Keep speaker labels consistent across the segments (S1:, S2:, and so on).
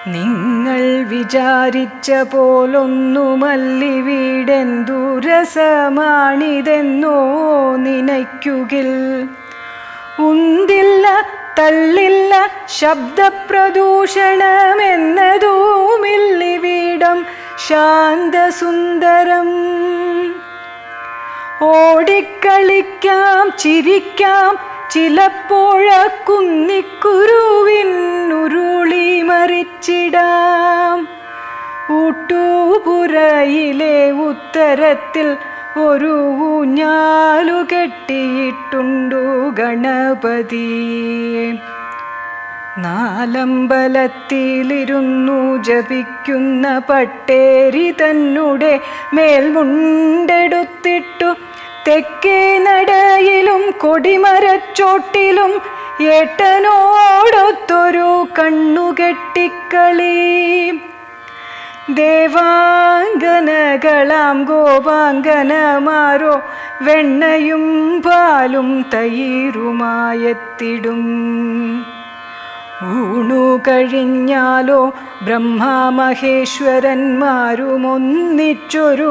S1: നിങ്ങൾ വിചാരിച്ച പോലൊന്നുമല്ലി വീടെന്തു രസമാണിതെന്നോ നനയ്ക്കുകിൽ ഉന്തില്ല തള്ളില്ല ശബ്ദപ്രദൂഷണമെന്നതുമില്ലിവിടം ശാന്തസുന്ദരം ഓടിക്കളിക്കാം ചിരിക്കാം ചിലപ്പോഴ കുന്നിക്കുരുവിനുരുളി മറിച്ചിടാം ഊട്ടൂപുരയിലെ ഉത്തരത്തിൽ ഒരു ഊഞ്ഞാലു കെട്ടിയിട്ടുണ്ടു ഗണപതി നാലമ്പലത്തിലിരുന്നു ജപിക്കുന്ന പട്ടേരി തന്നെ മേൽമുണ്ടെടുത്തിട്ടു തെക്കേ നടയിലും കൊടിമരച്ചോട്ടിലും ഏട്ടനോടൊത്തൊരു കണ്ണുകെട്ടിക്കളി ദേവാംഗനകളാം ഗോപാംഗനമാരോ വെണ്ണയും പാലും തൈരുമായെത്തിടും ഊണു കഴിഞ്ഞാലോ ബ്രഹ്മാമഹേശ്വരന്മാരും ഒന്നിച്ചൊരു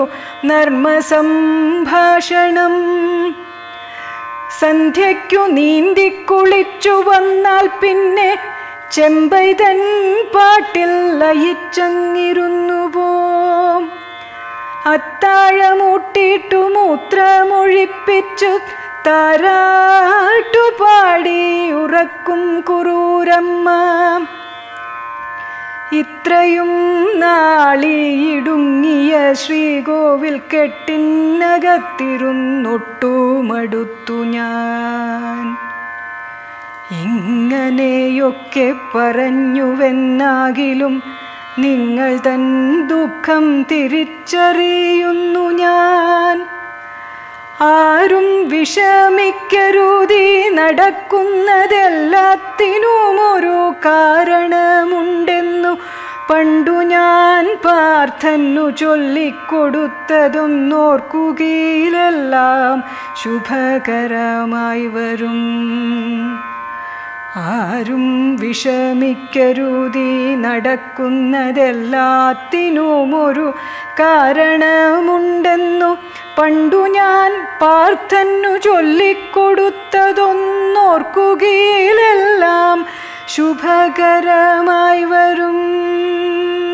S1: നർമ്മസംഭാഷണം സന്ധ്യയ്ക്കു നീന്തിക്കുളിച്ചു വന്നാൽ പിന്നെ ചെമ്പൈതൻ പാട്ടിൽ ലയിച്ചങ്ങിരുന്നു പോം അത്താഴമൂട്ടിട്ടു മൂത്രമൊഴിപ്പിച്ചു താരാട്ടുപാടി ഉറക്കും കുറൂരമ്മ ഇത്രയും നാളിയിടുങ്ങിയ ശ്രീകോവിൽ കെട്ടിനകത്തിരുന്നൊട്ടുമടുത്തു ഞാൻ ഇങ്ങനെയൊക്കെ പറഞ്ഞുവെന്നാകിലും നിങ്ങൾ തൻ ദുഃഖം തിരിച്ചറിയുന്നു ഞാൻ ആരും വിഷമിക്കരുതി നടക്കുന്നതെല്ലാത്തിനും ഒരു കാരണമുണ്ടെന്നു പണ്ടു ഞാൻ പാർത്ഥനു ചൊല്ലിക്കൊടുത്തതൊന്നോർക്കുകയിലെല്ലാം ശുഭകരമായി വരും ആരും വിഷമിക്കരുതി നടക്കുന്നതെല്ലാത്തിനും ഒരു കാരണമുണ്ടെന്നു പണ്ടു ഞാൻ പാർത്ഥനു ചൊല്ലിക്കൊടുത്തതൊന്നോർക്കുകയിലെല്ലാം ശുഭകരമായി വരും